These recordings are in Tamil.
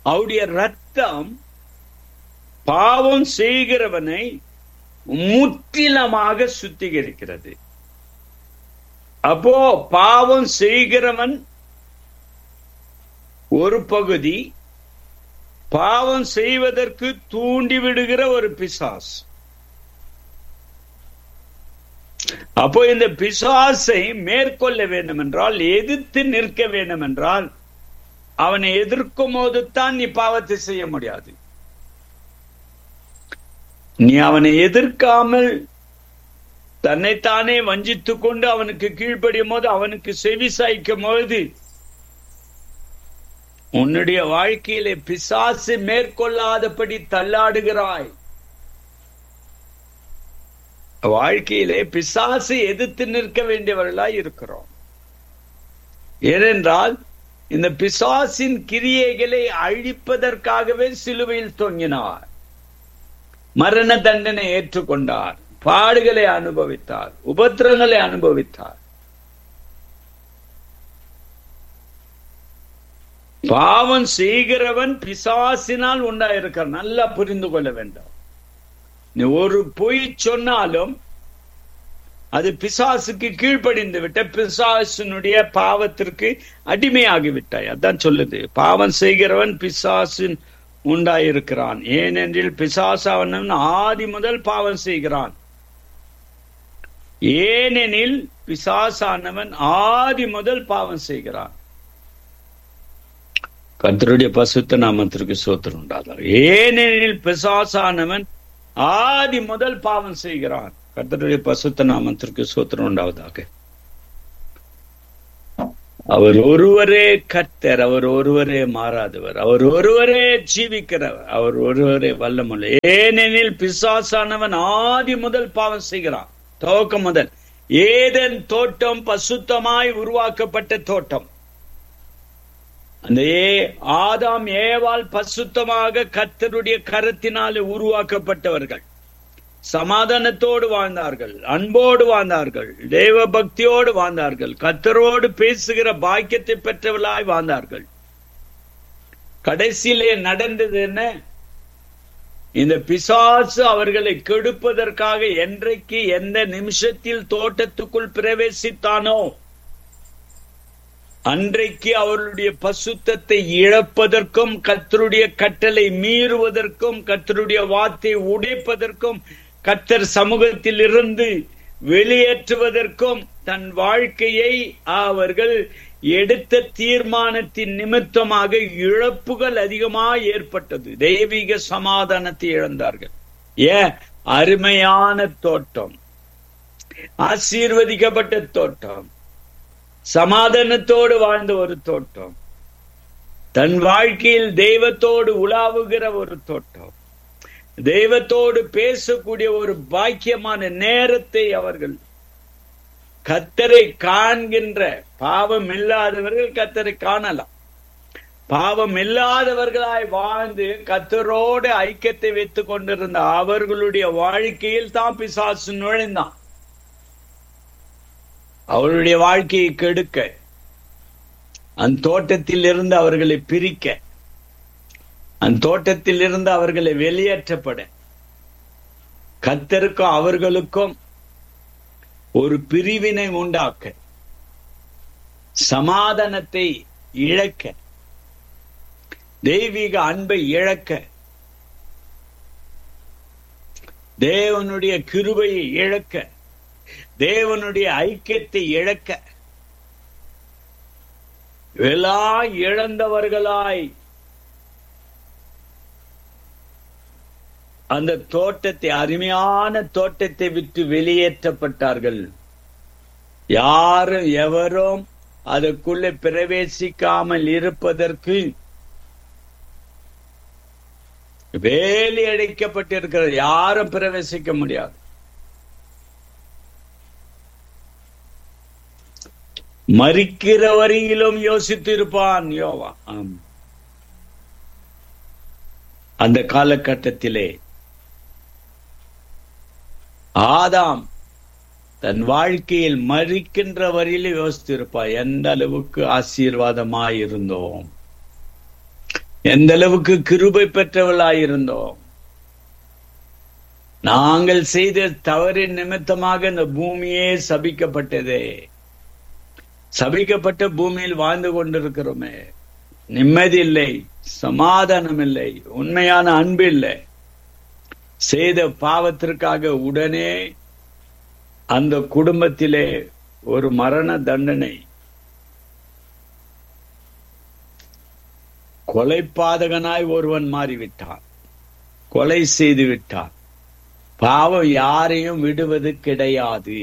அவருடைய ரத்தம் பாவம் செய்கிறவனை முற்றிலுமாக சுத்திகரிக்கிறது அப்போ பாவம் செய்கிறவன் ஒரு பகுதி பாவம் செய்வதற்கு தூண்டி விடுகிற ஒரு பிசாஸ் அப்போ இந்த பிசாசை மேற்கொள்ள வேண்டும் என்றால் எதிர்த்து நிற்க வேண்டும் என்றால் அவனை எதிர்க்கும் போதுதான் நீ பாவத்தை செய்ய முடியாது நீ அவனை எதிர்க்காமல் தன்னைத்தானே வஞ்சித்துக் கொண்டு அவனுக்கு கீழ்ப்படியும் போது அவனுக்கு செவி சாய்க்கும் போது உன்னுடைய வாழ்க்கையிலே பிசாசு மேற்கொள்ளாதபடி தள்ளாடுகிறாய் வாழ்க்கையிலே பிசாசு எதிர்த்து நிற்க வேண்டியவர்களாய் இருக்கிறோம் ஏனென்றால் இந்த பிசாசின் கிரியைகளை அழிப்பதற்காகவே சிலுவையில் தொங்கினார் மரண தண்டனை ஏற்றுக்கொண்டார் பாடுகளை அனுபவித்தார் உபத்திரங்களை அனுபவித்தார் பாவம் செய்கிறவன் பிசாசினால் உண்டாயிருக்கார் நல்லா புரிந்து கொள்ள வேண்டும் நீ ஒரு பொய் சொன்னாலும் அது பிசாசுக்கு கீழ்ப்படிந்து விட்ட பிசாசினுடைய பாவத்திற்கு அடிமையாகி விட்டாய் அதான் சொல்லுது பாவம் செய்கிறவன் பிசாசின் உண்டாயிருக்கிறான் ஏனென்றில் பிசாசாவனவன் ஆதி முதல் பாவம் செய்கிறான் ஏனெனில் பிசாசானவன் ஆதி முதல் பாவம் செய்கிறான் கர்த்தருடைய பசுத்த நாமத்திற்கு சோத்திரம் உண்டாதார் ஏனெனில் பிசாசானவன் ஆதி முதல் பாவம் செய்கிறான் கர்த்தருடைய பசுத்த நாமத்திற்கு சோத்திரம் உண்டாவதாக அவர் ஒருவரே கர்த்தர் அவர் ஒருவரே மாறாதவர் அவர் ஒருவரே ஜீவிக்கிறவர் அவர் ஒருவரே வல்லமுள்ள ஏனெனில் பிசாசானவன் ஆதி முதல் பாவம் செய்கிறான் துவக்கம் முதல் ஏதன் தோட்டம் பசுத்தமாய் உருவாக்கப்பட்ட தோட்டம் அந்த ஏ ஆதாம் ஏவால் பசுத்தமாக கர்த்தருடைய கரத்தினாலே உருவாக்கப்பட்டவர்கள் சமாதானத்தோடு வாழ்ந்தார்கள் அன்போடு வாழ்ந்தார்கள் தேவ பக்தியோடு வாழ்ந்தார்கள் கத்தரோடு பேசுகிற பாக்கியத்தை பெற்றவர்களாய் வாழ்ந்தார்கள் கடைசியிலே நடந்தது என்ன இந்த பிசாசு அவர்களை கெடுப்பதற்காக என்றைக்கு எந்த நிமிஷத்தில் தோட்டத்துக்குள் பிரவேசித்தானோ அன்றைக்கு அவர்களுடைய பசுத்தத்தை இழப்பதற்கும் கத்தருடைய கட்டளை மீறுவதற்கும் கத்தருடைய வார்த்தை உடைப்பதற்கும் கத்தர் சமூகத்தில் இருந்து வெளியேற்றுவதற்கும் தன் வாழ்க்கையை அவர்கள் எடுத்த தீர்மானத்தின் நிமித்தமாக இழப்புகள் அதிகமாக ஏற்பட்டது தெய்வீக சமாதானத்தை இழந்தார்கள் ஏன் அருமையான தோட்டம் ஆசீர்வதிக்கப்பட்ட தோட்டம் சமாதானத்தோடு வாழ்ந்த ஒரு தோட்டம் தன் வாழ்க்கையில் தெய்வத்தோடு உலாவுகிற ஒரு தோட்டம் தெய்வத்தோடு பேசக்கூடிய ஒரு பாக்கியமான நேரத்தை அவர்கள் கத்தரை காண்கின்ற பாவம் இல்லாதவர்கள் கத்தரை காணலாம் பாவம் இல்லாதவர்களாய் வாழ்ந்து கத்தரோடு ஐக்கியத்தை வைத்துக் கொண்டிருந்த அவர்களுடைய வாழ்க்கையில் தான் பிசாசு நுழைந்தான் அவருடைய வாழ்க்கையை கெடுக்க அந்த தோட்டத்தில் இருந்து அவர்களை பிரிக்க அந்த தோட்டத்தில் இருந்து அவர்களை வெளியேற்றப்பட கத்தருக்கும் அவர்களுக்கும் ஒரு பிரிவினை உண்டாக்க சமாதானத்தை இழக்க தெய்வீக அன்பை இழக்க தேவனுடைய கிருபையை இழக்க தேவனுடைய ஐக்கியத்தை இழக்க எல்லாம் இழந்தவர்களாய் அந்த தோட்டத்தை அருமையான தோட்டத்தை விட்டு வெளியேற்றப்பட்டார்கள் யாரும் எவரும் அதற்குள்ளே பிரவேசிக்காமல் இருப்பதற்கு வேலி அடைக்கப்பட்டிருக்கிறது யாரும் பிரவேசிக்க முடியாது மறிக்கிற வரையிலும் யோசித்து இருப்பான் யோவா ஆம் அந்த காலகட்டத்திலே ஆதாம் தன் வாழ்க்கையில் மறிக்கின்ற வரையிலும் யோசித்திருப்பார் எந்த அளவுக்கு ஆசீர்வாதமாய் இருந்தோம் எந்த அளவுக்கு கிருபை பெற்றவளாயிருந்தோம் நாங்கள் செய்த தவறின் நிமித்தமாக இந்த பூமியே சபிக்கப்பட்டதே சபிக்கப்பட்ட பூமியில் வாழ்ந்து கொண்டிருக்கிறோமே நிம்மதி இல்லை சமாதானம் இல்லை உண்மையான அன்பு இல்லை செய்த பாவத்திற்காக உடனே அந்த குடும்பத்திலே ஒரு மரண தண்டனை கொலைப்பாதகனாய் ஒருவன் மாறிவிட்டான் கொலை செய்து விட்டான் பாவம் யாரையும் விடுவது கிடையாது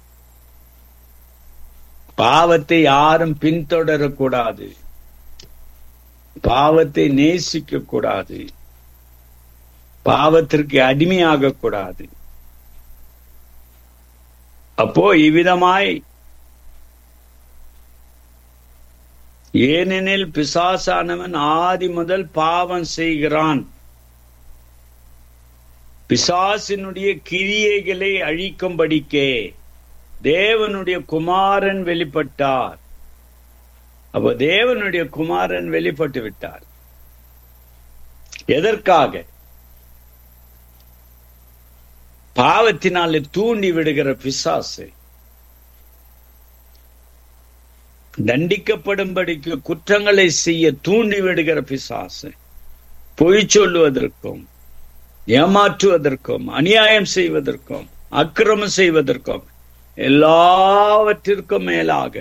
பாவத்தை யாரும் பின்தொடரக்கூடாது பாவத்தை நேசிக்க கூடாது பாவத்திற்கு அடிமையாக கூடாது அப்போ இவ்விதமாய் ஏனெனில் பிசாசானவன் ஆதி முதல் பாவம் செய்கிறான் பிசாசினுடைய கிரியைகளை அழிக்கும்படிக்கே தேவனுடைய குமாரன் வெளிப்பட்டார் அப்ப தேவனுடைய குமாரன் வெளிப்பட்டு விட்டார் எதற்காக பாவத்தினாலே தூண்டி விடுகிற பிசாசு தண்டிக்கப்படும்படிக்கு குற்றங்களை செய்ய தூண்டி விடுகிற பிசாசு பொய் சொல்லுவதற்கும் ஏமாற்றுவதற்கும் அநியாயம் செய்வதற்கும் அக்கிரமம் செய்வதற்கும் எல்லாவற்றிற்கும் மேலாக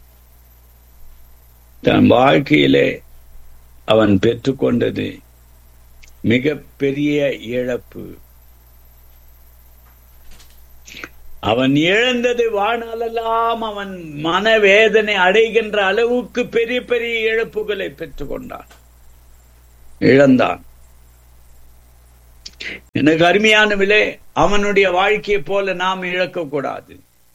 தன் வாழ்க்கையிலே அவன் பெற்றுக்கொண்டது மிக பெரிய இழப்பு அவன் இழந்தது வாழ்நாளெல்லாம் அவன் மனவேதனை அடைகின்ற அளவுக்கு பெரிய பெரிய இழப்புகளை பெற்றுக்கொண்டான் இழந்தான் எனக்கு அருமையானவிலே அவனுடைய வாழ்க்கையை போல நாம் இழக்கக்கூடாது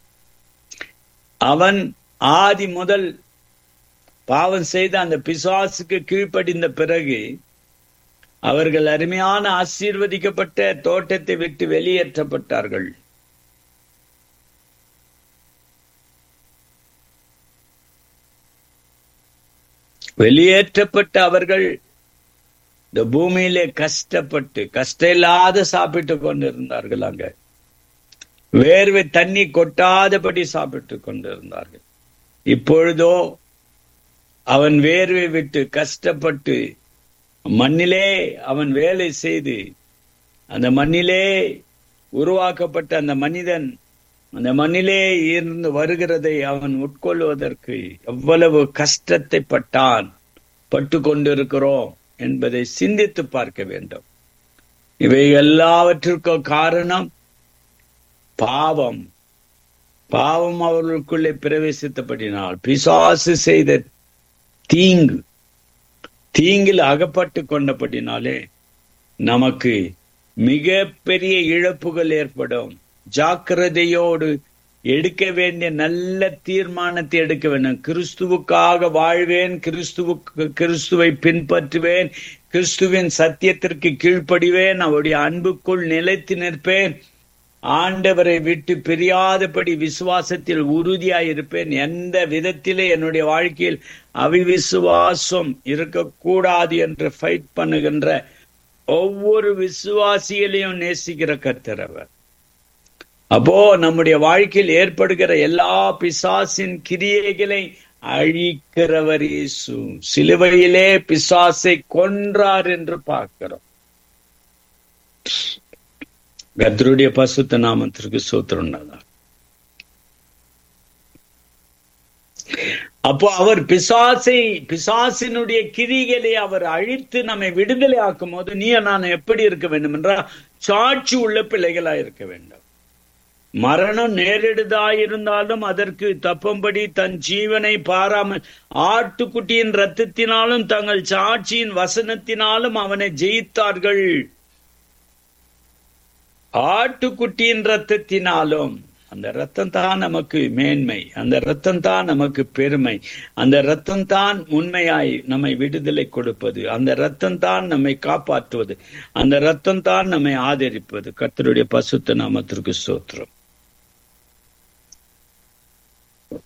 அவன் ஆதி முதல் பாவம் செய்த அந்த பிசாசுக்கு கீழ்ப்படிந்த பிறகு அவர்கள் அருமையான ஆசீர்வதிக்கப்பட்ட தோட்டத்தை விட்டு வெளியேற்றப்பட்டார்கள் வெளியேற்றப்பட்ட அவர்கள் இந்த பூமியிலே கஷ்டப்பட்டு கஷ்டம் இல்லாத சாப்பிட்டு கொண்டிருந்தார்கள் அங்க வேர்வை தண்ணி கொட்டாதபடி சாப்பிட்டு கொண்டிருந்தார்கள் இப்பொழுதோ அவன் வேர்வை விட்டு கஷ்டப்பட்டு மண்ணிலே அவன் வேலை செய்து அந்த மண்ணிலே உருவாக்கப்பட்ட அந்த மனிதன் அந்த மண்ணிலே இருந்து வருகிறதை அவன் உட்கொள்வதற்கு எவ்வளவு கஷ்டத்தை பட்டான் பட்டு கொண்டிருக்கிறோம் என்பதை சிந்தித்து பார்க்க வேண்டும் இவை எல்லாவற்றிற்கும் காரணம் பாவம் பாவம் அவர்களுக்குள்ளே பிரவேசித்தபடினால் பிசாசு செய்த தீங்கு தீங்கில் அகப்பட்டு கொண்டபடினாலே நமக்கு மிக பெரிய இழப்புகள் ஏற்படும் ஜாக்கிரதையோடு எடுக்க வேண்டிய நல்ல தீர்மானத்தை எடுக்க வேண்டும் கிறிஸ்துவுக்காக வாழ்வேன் கிறிஸ்துவுக்கு கிறிஸ்துவை பின்பற்றுவேன் கிறிஸ்துவின் சத்தியத்திற்கு கீழ்ப்படிவேன் அவருடைய அன்புக்குள் நிலைத்து நிற்பேன் ஆண்டவரை விட்டு பிரியாதபடி விசுவாசத்தில் உறுதியாயிருப்பேன் எந்த விதத்திலே என்னுடைய வாழ்க்கையில் அவிவிசுவாசம் இருக்கக்கூடாது என்று ஃபைட் பண்ணுகின்ற ஒவ்வொரு விசுவாசிகளையும் நேசிக்கிற கர்த்தரவர் அப்போ நம்முடைய வாழ்க்கையில் ஏற்படுகிற எல்லா பிசாசின் கிரியைகளை அழிக்கிறவர் இயேசு சிலுவையிலே பிசாசை கொன்றார் என்று பார்க்கிறோம் கத்தருடைய பசுத்த நாமத்திற்கு சூத்திரம் அப்போ அவர் பிசாசை பிசாசினுடைய கிரிகளை அவர் அழித்து நம்மை விடுதலை ஆக்கும் போது நீ நான் எப்படி இருக்க வேண்டும் என்றால் சாட்சி உள்ள பிள்ளைகளா இருக்க வேண்டும் மரணம் நேரிடுதாயிருந்தாலும் அதற்கு தப்பும்படி தன் ஜீவனை பாராமல் ஆட்டுக்குட்டியின் ரத்தத்தினாலும் தங்கள் சாட்சியின் வசனத்தினாலும் அவனை ஜெயித்தார்கள் ஆட்டுக்குட்டியின் ரத்தத்தினாலும் அந்த ரத்தம் தான் நமக்கு மேன்மை அந்த ரத்தம் தான் நமக்கு பெருமை அந்த ரத்தம் தான் உண்மையாய் நம்மை விடுதலை கொடுப்பது அந்த ரத்தம் தான் நம்மை காப்பாற்றுவது அந்த ரத்தம் தான் நம்மை ஆதரிப்பது கர்த்தருடைய பசுத்த நாமத்திற்கு சோத்திரம்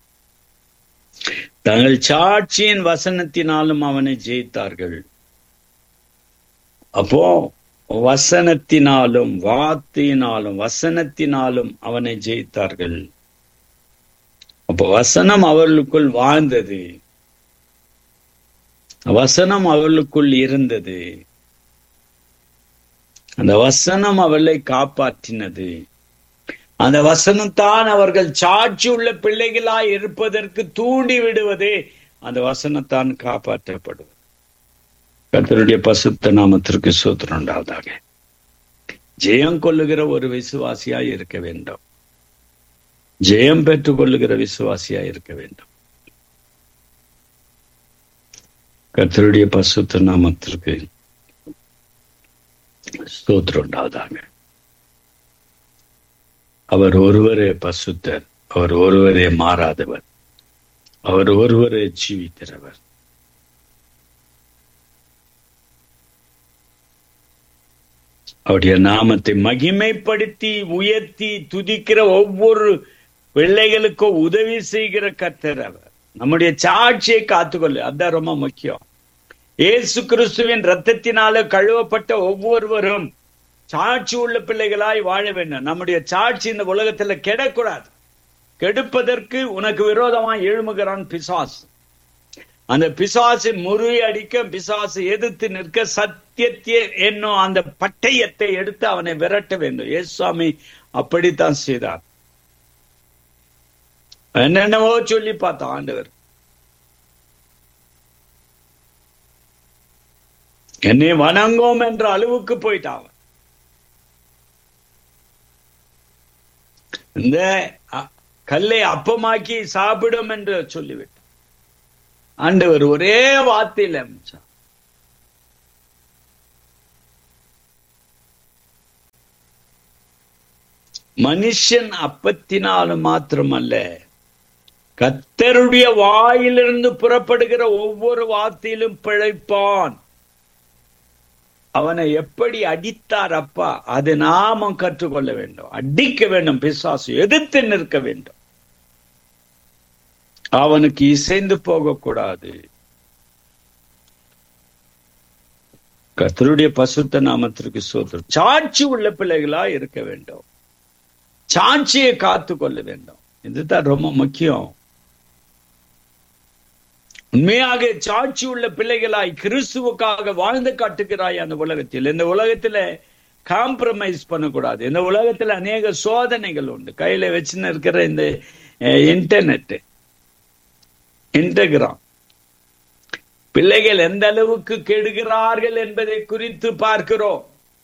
தங்கள் சாட்சியின் வசனத்தினாலும் அவனை ஜெயித்தார்கள் அப்போ வசனத்தினாலும் வார்த்தையினாலும் வசனத்தினாலும் அவனை ஜெயித்தார்கள் அப்போ வசனம் அவர்களுக்குள் வாழ்ந்தது வசனம் அவர்களுக்குள் இருந்தது அந்த வசனம் அவளை காப்பாற்றினது அந்த வசனத்தான் அவர்கள் சாட்சி உள்ள பிள்ளைகளாய் இருப்பதற்கு தூண்டி விடுவதே அந்த வசனத்தான் காப்பாற்றப்படுவது கர்த்தருடைய பசுத்த நாமத்திற்கு சூத்திரம் உண்டாவதாக ஜெயம் கொள்ளுகிற ஒரு விசுவாசியாய் இருக்க வேண்டும் ஜெயம் பெற்றுக் கொள்ளுகிற விசுவாசியாய் இருக்க வேண்டும் கர்த்தருடைய பசுத்த நாமத்திற்கு ஸ்தோத்திரம் உண்டாவதாக அவர் ஒருவரே பசுத்தர் அவர் ஒருவரே மாறாதவர் அவர் ஒருவரே ஜீவிக்கிறவர் அவருடைய நாமத்தை மகிமைப்படுத்தி உயர்த்தி துதிக்கிற ஒவ்வொரு பிள்ளைகளுக்கும் உதவி செய்கிற கர்த்தர் அவர் நம்முடைய சாட்சியை காத்துக்கொள்ளு அதான் ரொம்ப முக்கியம் ஏசு கிறிஸ்துவின் ரத்தத்தினால கழுவப்பட்ட ஒவ்வொருவரும் சாட்சி உள்ள பிள்ளைகளாய் வாழ வேண்டும் நம்முடைய சாட்சி இந்த உலகத்துல கெடக்கூடாது கெடுப்பதற்கு உனக்கு விரோதமாய் எழுமுகிறான் பிசாஸ் அந்த பிசாசை முறியடிக்க பிசாசை எதிர்த்து நிற்க சத்தியத்தை என்னும் அந்த பட்டயத்தை எடுத்து அவனை விரட்ட வேண்டும் ஏசுவாமி அப்படித்தான் செய்தார் என்னென்னவோ சொல்லி பார்த்தான் ஆண்டவர் என்னை வணங்கும் என்ற அளவுக்கு போயிட்டான் இந்த கல்லை அப்பமாக்கி சாப்பிடும் என்று சொல்லிவிட்டார் ஆண்டவர் ஒரே வார்த்தையில் அமைச்சார் மனுஷன் அப்பத்தினாலும் மாத்திரமல்ல கத்தருடைய வாயிலிருந்து புறப்படுகிற ஒவ்வொரு வார்த்தையிலும் பிழைப்பான் அவனை எப்படி அடித்தார் அப்பா அது நாம கற்றுக்கொள்ள வேண்டும் அடிக்க வேண்டும் பிசாசு எதிர்த்து நிற்க வேண்டும் அவனுக்கு இசைந்து போகக்கூடாது கத்தருடைய பசுத்த நாமத்திற்கு சோதரம் சாட்சி உள்ள பிள்ளைகளா இருக்க வேண்டும் சாட்சியை காத்து கொள்ள வேண்டும் இதுதான் ரொம்ப முக்கியம் உண்மையாக சாட்சி உள்ள பிள்ளைகளாய் கிறிஸ்துவுக்காக வாழ்ந்து காட்டுகிறாய் அந்த உலகத்தில் இந்த உலகத்துல காம்ப்ரமைஸ் பண்ணக்கூடாது இந்த உலகத்துல அநேக சோதனைகள் உண்டு கையில வச்சுன்னு இருக்கிற இந்த இன்டர்நெட் இன்டகிராம் பிள்ளைகள் எந்த அளவுக்கு கெடுகிறார்கள் என்பதை குறித்து பார்க்கிறோம்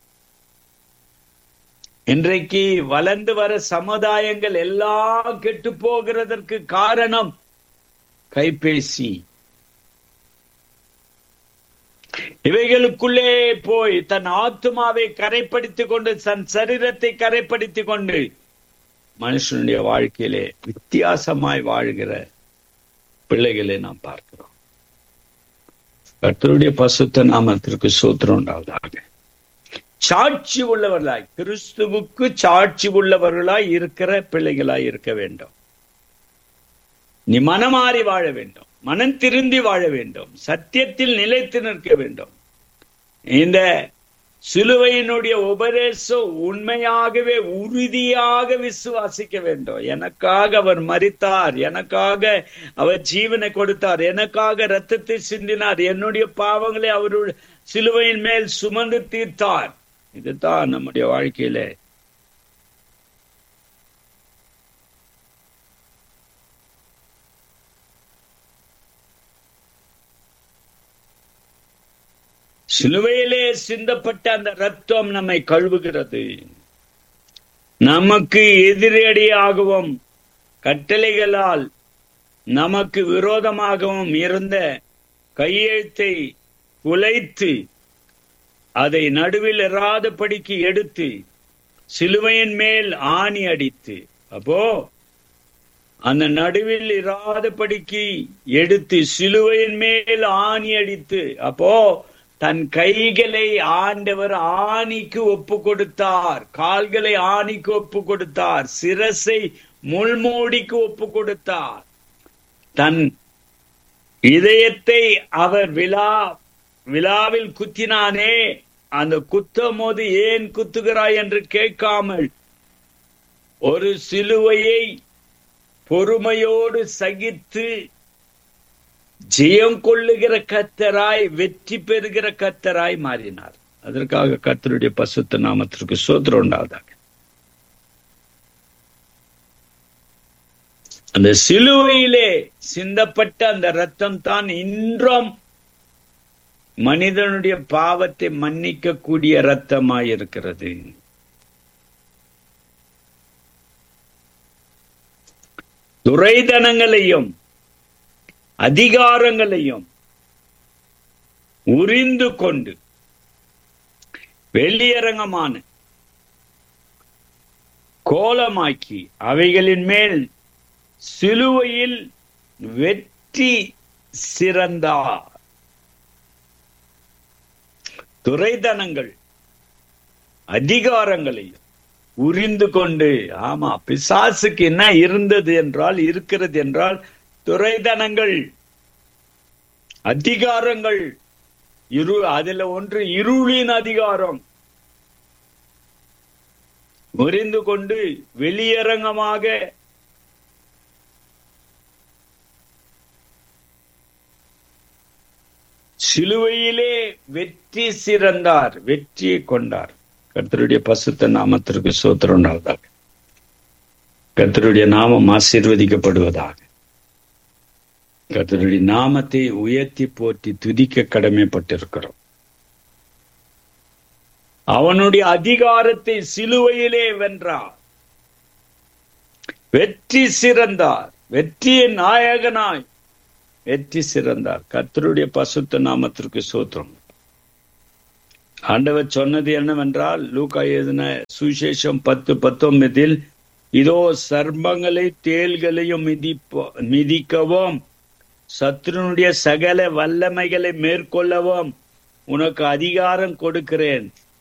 இன்றைக்கு வளர்ந்து வர சமுதாயங்கள் எல்லாம் கெட்டு போகிறதற்கு காரணம் கைபேசி இவைகளுக்குள்ளே போய் தன் ஆத்மாவை கரைப்படுத்திக் கொண்டு தன் சரீரத்தை கரைப்படுத்திக் கொண்டு மனுஷனுடைய வாழ்க்கையிலே வித்தியாசமாய் வாழ்கிற பிள்ளைகளை நாம் பார்க்கிறோம் கர்த்தருடைய பசுத்த நாமத்திற்கு சூத்திரம் உண்டாவதாக சாட்சி உள்ளவர்களாய் கிறிஸ்துவுக்கு சாட்சி உள்ளவர்களாய் இருக்கிற பிள்ளைகளாய் இருக்க வேண்டும் நீ மனமாறி வாழ வேண்டும் மனம் திருந்தி வாழ வேண்டும் சத்தியத்தில் நிலைத்து நிற்க வேண்டும் இந்த சிலுவையினுடைய உபதேசம் உண்மையாகவே உறுதியாக விசுவாசிக்க வேண்டும் எனக்காக அவர் மறித்தார் எனக்காக அவர் ஜீவனை கொடுத்தார் எனக்காக ரத்தத்தை சிந்தினார் என்னுடைய பாவங்களை அவருடைய சிலுவையின் மேல் சுமந்து தீர்த்தார் இதுதான் நம்முடைய வாழ்க்கையில சிலுவையிலே சிந்தப்பட்ட அந்த ரத்தம் நம்மை கழுவுகிறது நமக்கு எதிரடியாகவும் கட்டளைகளால் நமக்கு விரோதமாகவும் இருந்த கையெழுத்தை குலைத்து அதை நடுவில் இராதபடிக்கு எடுத்து சிலுவையின் மேல் ஆணி அடித்து அப்போ அந்த நடுவில் இராதபடிக்கு எடுத்து சிலுவையின் மேல் ஆணி அடித்து அப்போ தன் கைகளை ஆண்டவர் ஆணிக்கு ஒப்பு கொடுத்தார் கால்களை ஆணிக்கு ஒப்பு கொடுத்தார் சிரசை முள்மூடிக்கு ஒப்பு கொடுத்தார் தன் இதயத்தை அவர் விழா விழாவில் குத்தினானே அந்த குத்தும் போது ஏன் குத்துகிறாய் என்று கேட்காமல் ஒரு சிலுவையை பொறுமையோடு சகித்து ஜெயம் கொள்ளுகிற கத்தராய் வெற்றி பெறுகிற கத்தராய் மாறினார் அதற்காக கத்தருடைய பசுத்த நாமத்திற்கு சோத்திரம் உண்டாவதாக அந்த சிலுவையிலே சிந்தப்பட்ட அந்த ரத்தம் தான் இன்றும் மனிதனுடைய பாவத்தை மன்னிக்க கூடிய ரத்தமாயிருக்கிறது துரைதனங்களையும் அதிகாரங்களையும் உரிந்து கொண்டு வெளியரங்கமான கோலமாக்கி அவைகளின் மேல் சிலுவையில் வெற்றி சிறந்தார் துரைதனங்கள் அதிகாரங்களையும் உரிந்து கொண்டு ஆமா பிசாசுக்கு என்ன இருந்தது என்றால் இருக்கிறது என்றால் துரைதனங்கள் அதிகாரங்கள் இரு அதுல ஒன்று இருளின் அதிகாரம் முறிந்து கொண்டு வெளியரங்கமாக சிலுவையிலே வெற்றி சிறந்தார் வெற்றியை கொண்டார் கர்த்தருடைய பசுத்த நாமத்திற்கு சோத்திரம் உண்டாவதாக கர்த்தருடைய நாமம் ஆசீர்வதிக்கப்படுவதாக கர்த்தருடைய நாமத்தை உயர்த்தி போற்றி துதிக்க கடமைப்பட்டிருக்கிறோம் அவனுடைய அதிகாரத்தை சிலுவையிலே வென்றார் வெற்றி சிறந்தார் வெற்றியின் நாயகனாய் வெற்றி சிறந்தார் கர்த்தருடைய பசுத்த நாமத்திற்கு சோத்திரம் ஆண்டவர் சொன்னது என்னவென்றால் லூக்கா எழுதின சுசேஷம் பத்து பத்தொன்பதில் இதோ சர்மங்களை தேள்களையும் மிதிப்போ மிதிக்கவும் சத்ருனுடைய சகல வல்லமைகளை மேற்கொள்ளவும் உனக்கு அதிகாரம் கொடுக்கிறேன்